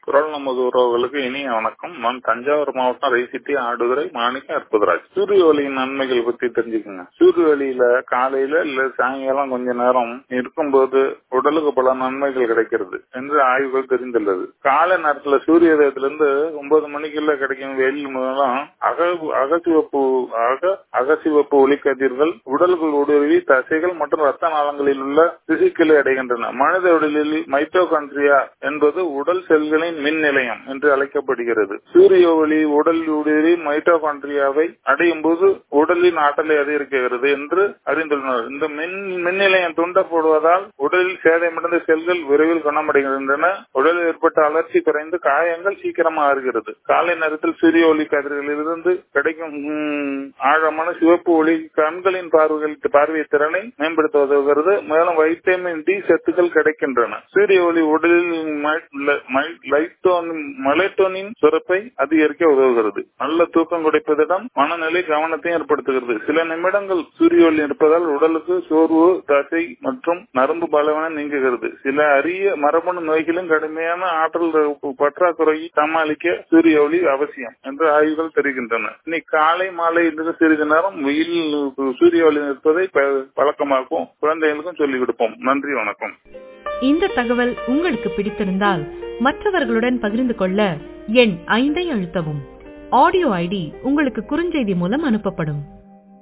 குரல் நமது உறவுகளுக்கு இனிய வணக்கம் நான் தஞ்சாவூர் மாவட்டம் ரைசிட்டி ஆடுதுறை மாணிக்க அற்புதராஜ் சூரிய ஒளியின் நன்மைகள் பத்தி தெரிஞ்சுக்கோங்க சூரிய ஒளியில காலையில இல்ல சாயங்காலம் கொஞ்ச நேரம் இருக்கும்போது உடலுக்கு பல நன்மைகள் கிடைக்கிறது என்று ஆய்வுகள் தெரிந்துள்ளது காலை நேரத்துல சூரிய உதயத்திலிருந்து ஒன்பது மணிக்குள்ள கிடைக்கும் வெயில் மூலம் அக அகசிவப்பு அக அகசிவப்பு ஒளிக்கதிர்கள் உடலுக்குள் ஊடுருவி தசைகள் மற்றும் ரத்த நாளங்களில் உள்ள திசுக்களை அடைகின்றன மனித உடலில் மைட்டோகான்ட்ரியா என்பது உடல் செல்களின் மின் நிலையம் என்று அழைக்கப்படுகிறது சூரிய ஒளி உடல் ஊடுருவி மைட்டோகான்ட்ரியாவை அடையும் போது உடலின் ஆற்றலை அதிகரிக்கிறது என்று அறிந்துள்ளனர் இந்த மின் மின் நிலையம் தூண்டப்படுவதால் உடலில் சேதமடைந்த செல்கள் விரைவில் குணமடைகின்றன உடலில் ஏற்பட்ட அலர்ச்சி குறைந்து காயங்கள் சீக்கிரமாக ஆறுகிறது காலை நேரத்தில் சூரிய ஒளி கதிர்களிலிருந்து கிடைக்கும் ஆழமான சிவப்பு ஒளி கண்களின் பார்வைகள் பார்வை திறனை மேம்படுத்த உதவுகிறது மேலும் வைட்டமின் டி சத்துக்கள் கிடைக்கின்றன சூரிய ஒளி உடலில் மலைட்டோனின் சுரப்பை அதிகரிக்க உதவுகிறது நல்ல தூக்கம் குடைப்பதிடம் மனநிலை கவனத்தை ஏற்படுத்துகிறது சில நிமிடங்கள் சூரிய ஒளி இருப்பதால் உடலுக்கு சோர்வு தசை மற்றும் நரம்பு பலவீனம் நீங்குகிறது சில அரிய மரபணு நோய்களும் கடுமையான ஆற்றல் பற்றாக்குறையை சமாளிக்க சூரிய ஒளி அவசியம் என்று ஆய்வுகள் தெரிகின்றன இன்னைக்கு காலை மாலை என்று சிறிது நேரம் வெயில் சூரிய ஒளி இருப்பதை பழக்கமாக்கும் குழந்தைகளுக்கும் சொல்லிக் கொடுப்போம் நன்றி வணக்கம் இந்த தகவல் உங்களுக்கு பிடித்திருந்தால் மற்றவர்களுடன் பகிர்ந்து கொள்ள எண் ஐந்தை அழுத்தவும் ஆடியோ ஐடி உங்களுக்கு குறுஞ்செய்தி மூலம் அனுப்பப்படும்